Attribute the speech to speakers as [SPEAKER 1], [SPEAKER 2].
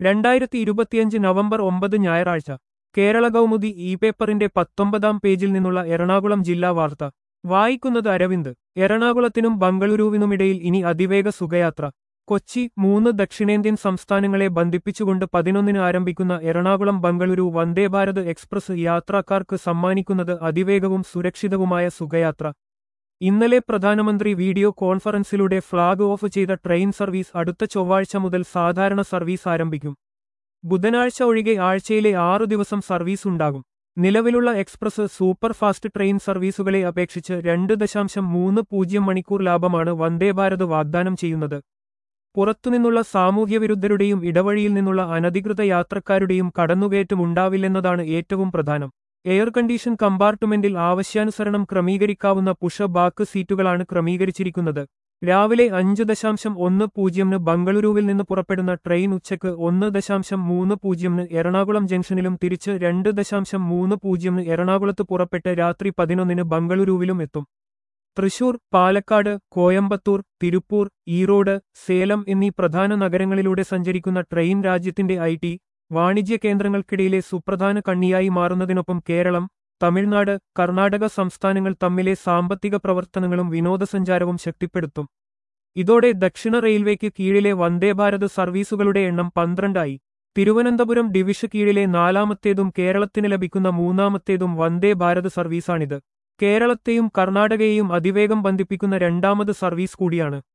[SPEAKER 1] രണ്ടായിരത്തി ഇരുപത്തിയഞ്ച് നവംബർ ഒമ്പത് ഞായറാഴ്ച കേരള കൗമുദി ഇ പേപ്പറിന്റെ പത്തൊമ്പതാം പേജിൽ നിന്നുള്ള എറണാകുളം ജില്ലാ വാർത്ത വായിക്കുന്നത് അരവിന്ദ് എറണാകുളത്തിനും ബംഗളൂരുവിനുമിടയിൽ ഇനി അതിവേഗ സുഖയാത്ര കൊച്ചി മൂന്ന് ദക്ഷിണേന്ത്യൻ സംസ്ഥാനങ്ങളെ ബന്ധിപ്പിച്ചുകൊണ്ട് പതിനൊന്നിന് ആരംഭിക്കുന്ന എറണാകുളം ബംഗളൂരു വന്ദേഭാരത് എക്സ്പ്രസ് യാത്രക്കാർക്ക് സമ്മാനിക്കുന്നത് അതിവേഗവും സുരക്ഷിതവുമായ സുഖയാത്ര ഇന്നലെ പ്രധാനമന്ത്രി വീഡിയോ കോൺഫറൻസിലൂടെ ഫ്ളാഗ് ഓഫ് ചെയ്ത ട്രെയിൻ സർവീസ് അടുത്ത ചൊവ്വാഴ്ച മുതൽ സാധാരണ സർവീസ് ആരംഭിക്കും ബുധനാഴ്ച ഒഴികെ ആഴ്ചയിലെ ആറു ദിവസം സർവീസ് ഉണ്ടാകും നിലവിലുള്ള എക്സ്പ്രസ് സൂപ്പർഫാസ്റ്റ് ട്രെയിൻ സർവീസുകളെ അപേക്ഷിച്ച് രണ്ട് ദശാംശം മൂന്ന് പൂജ്യം മണിക്കൂർ ലാഭമാണ് വന്ദേഭാരത് വാഗ്ദാനം ചെയ്യുന്നത് പുറത്തുനിന്നുള്ള സാമൂഹ്യവിരുദ്ധരുടെയും ഇടവഴിയിൽ നിന്നുള്ള അനധികൃത യാത്രക്കാരുടെയും കടന്നുകയറ്റം ഉണ്ടാവില്ലെന്നതാണ് ഏറ്റവും പ്രധാനം എയർ കണ്ടീഷൻ കമ്പാർട്ട്മെന്റിൽ ആവശ്യാനുസരണം ക്രമീകരിക്കാവുന്ന പുഷ ബാക്ക് സീറ്റുകളാണ് ക്രമീകരിച്ചിരിക്കുന്നത് രാവിലെ അഞ്ച് ദശാംശം ഒന്ന് പൂജ്യമിന് ബംഗളൂരുവിൽ നിന്ന് പുറപ്പെടുന്ന ട്രെയിൻ ഉച്ചയ്ക്ക് ഒന്ന് ദശാംശം മൂന്ന് പൂജ്യമിന് എറണാകുളം ജംഗ്ഷനിലും തിരിച്ച് രണ്ട് ദശാംശം മൂന്ന് പൂജ്യമിന് എറണാകുളത്ത് പുറപ്പെട്ട് രാത്രി പതിനൊന്നിന് ബംഗളൂരുവിലും എത്തും തൃശൂർ പാലക്കാട് കോയമ്പത്തൂർ തിരുപ്പൂർ ഈറോഡ് സേലം എന്നീ പ്രധാന നഗരങ്ങളിലൂടെ സഞ്ചരിക്കുന്ന ട്രെയിൻ രാജ്യത്തിന്റെ ഐ ടി വാണിജ്യ കേന്ദ്രങ്ങൾക്കിടയിലെ സുപ്രധാന കണ്ണിയായി മാറുന്നതിനൊപ്പം കേരളം തമിഴ്നാട് കർണാടക സംസ്ഥാനങ്ങൾ തമ്മിലെ സാമ്പത്തിക പ്രവർത്തനങ്ങളും വിനോദസഞ്ചാരവും ശക്തിപ്പെടുത്തും ഇതോടെ ദക്ഷിണ റെയിൽവേക്ക് കീഴിലെ വന്ദേഭാരത് സർവീസുകളുടെ എണ്ണം പന്ത്രണ്ടായി തിരുവനന്തപുരം ഡിവിഷ കീഴിലെ നാലാമത്തേതും കേരളത്തിന് ലഭിക്കുന്ന മൂന്നാമത്തേതും വന്ദേ ഭാരത് സർവീസാണിത് കേരളത്തെയും കർണാടകയെയും അതിവേഗം ബന്ധിപ്പിക്കുന്ന രണ്ടാമത് സർവീസ് കൂടിയാണ്